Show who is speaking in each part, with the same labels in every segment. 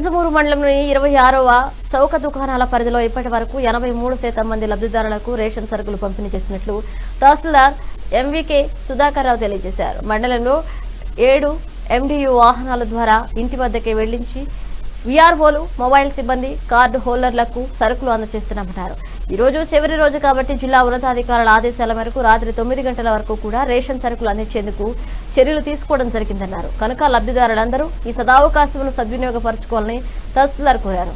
Speaker 1: వింజమూరు మండలంలోని ఇరవై ఆరవ చౌక దుకాణాల పరిధిలో ఇప్పటి వరకు ఎనభై మూడు శాతం మంది లబ్ధిదారులకు రేషన్ సరుకులు పంపిణీ చేసినట్లు తహసీల్దార్ ఎంవికే సుధాకర్ రావు తెలియజేశారు మండలంలో ఏడు ఎండియు వాహనాల ద్వారా ఇంటి వద్దకే వెళ్లించి విఆర్ఓలు మొబైల్ సిబ్బంది కార్డు హోల్డర్లకు సరుకులు అందజేస్తున్నామన్నారు ఈ రోజు చివరి రోజు కాబట్టి జిల్లా ఉన్నతాధికారుల ఆదేశాల మేరకు రాత్రి తొమ్మిది గంటల వరకు కూడా రేషన్ సరుకులు అందించేందుకు చర్యలు తీసుకోవడం జరిగిందన్నారు కనుక లబ్ధిదారులందరూ ఈ సదావకాశమును సద్వినియోగపరచుకోవాలని తహసీల్దార్ కోరారు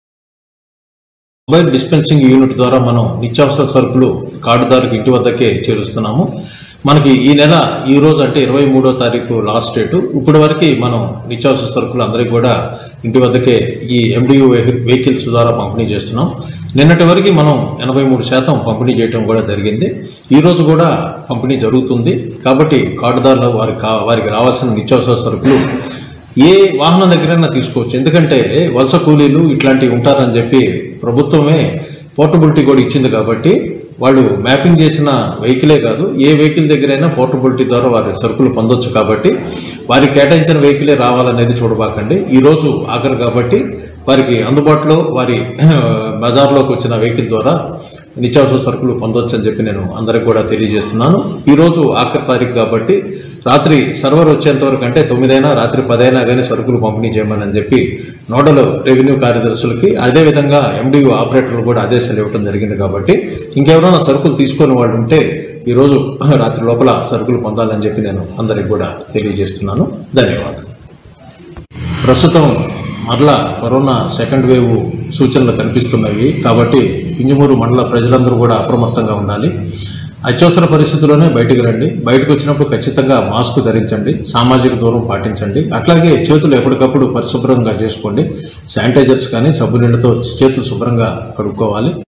Speaker 2: మొబైల్ డిస్పెన్సింగ్ యూనిట్ ద్వారా మనం నిత్యావసర సరుకులు కార్డుదారుకి ఇంటి వద్దకే చేరుస్తున్నాము మనకి ఈ నెల ఈ రోజు అంటే ఇరవై మూడో తారీఖు లాస్ట్ డేటు ఇప్పటి వరకు మనం నిత్యావసర సరుకులు అందరికీ కూడా ఇంటి వద్దకే ఈ ఎండియు వెహికల్స్ ద్వారా పంపిణీ చేస్తున్నాం నిన్నటి వరకు మనం ఎనభై మూడు శాతం పంపిణీ చేయడం కూడా జరిగింది ఈ రోజు కూడా పంపిణీ జరుగుతుంది కాబట్టి కార్డుదారులు వారికి కా- వారికి రావాల్సిన నిత్యావసర సరుకులు ఏ వాహనం దగ్గరైనా తీసుకోవచ్చు ఎందుకంటే వలస కూలీలు ఇట్లాంటివి ఉంటారని చెప్పి ప్రభుత్వమే పోర్టబిలిటీ కూడా ఇచ్చింది కాబట్టి వాళ్ళు మ్యాపింగ్ చేసిన వెహికలే కాదు ఏ వెహికల్ దగ్గరైనా పోర్టబిలిటీ ద్వారా వారి సరుకులు పొందొచ్చు కాబట్టి వారికి కేటాయించిన వెహికలే రావాలనేది చూడబాకండి ఈ రోజు ఆఖరు కాబట్టి వారికి అందుబాటులో వారి బజార్లోకి వచ్చిన వెహికల్ ద్వారా నిత్యావసర సరుకులు పొందొచ్చు అని చెప్పి నేను అందరికి కూడా తెలియజేస్తున్నాను ఈ రోజు ఆఖరి తారీఖు కాబట్టి రాత్రి సర్వర్ వచ్చేంత వరకు అంటే తొమ్మిదైనా రాత్రి పదైనా కానీ సరుకులు పంపిణీ చేయమని అని చెప్పి నోడల్ రెవెన్యూ కార్యదర్శులకి అదేవిధంగా ఎండియు ఆపరేటర్లు కూడా ఆదేశాలు ఇవ్వడం జరిగింది కాబట్టి ఇంకెవరైనా సరుకులు తీసుకునే వాళ్ళు ఉంటే ఈ రోజు రాత్రి లోపల సరుకులు పొందాలని చెప్పి నేను అందరికి కూడా తెలియజేస్తున్నాను ధన్యవాదాలు ప్రస్తుతం మరలా కరోనా సెకండ్ వేవ్ సూచనలు కనిపిస్తున్నవి కాబట్టి ఇంజమూరు మండల ప్రజలందరూ కూడా అప్రమత్తంగా ఉండాలి అత్యవసర పరిస్థితుల్లోనే బయటకు రండి బయటకు వచ్చినప్పుడు ఖచ్చితంగా మాస్క్ ధరించండి సామాజిక దూరం పాటించండి అట్లాగే చేతులు ఎప్పటికప్పుడు పరిశుభ్రంగా చేసుకోండి శానిటైజర్స్ కానీ సబ్బు నీళ్ళతో చేతులు శుభ్రంగా కడుక్కోవాలి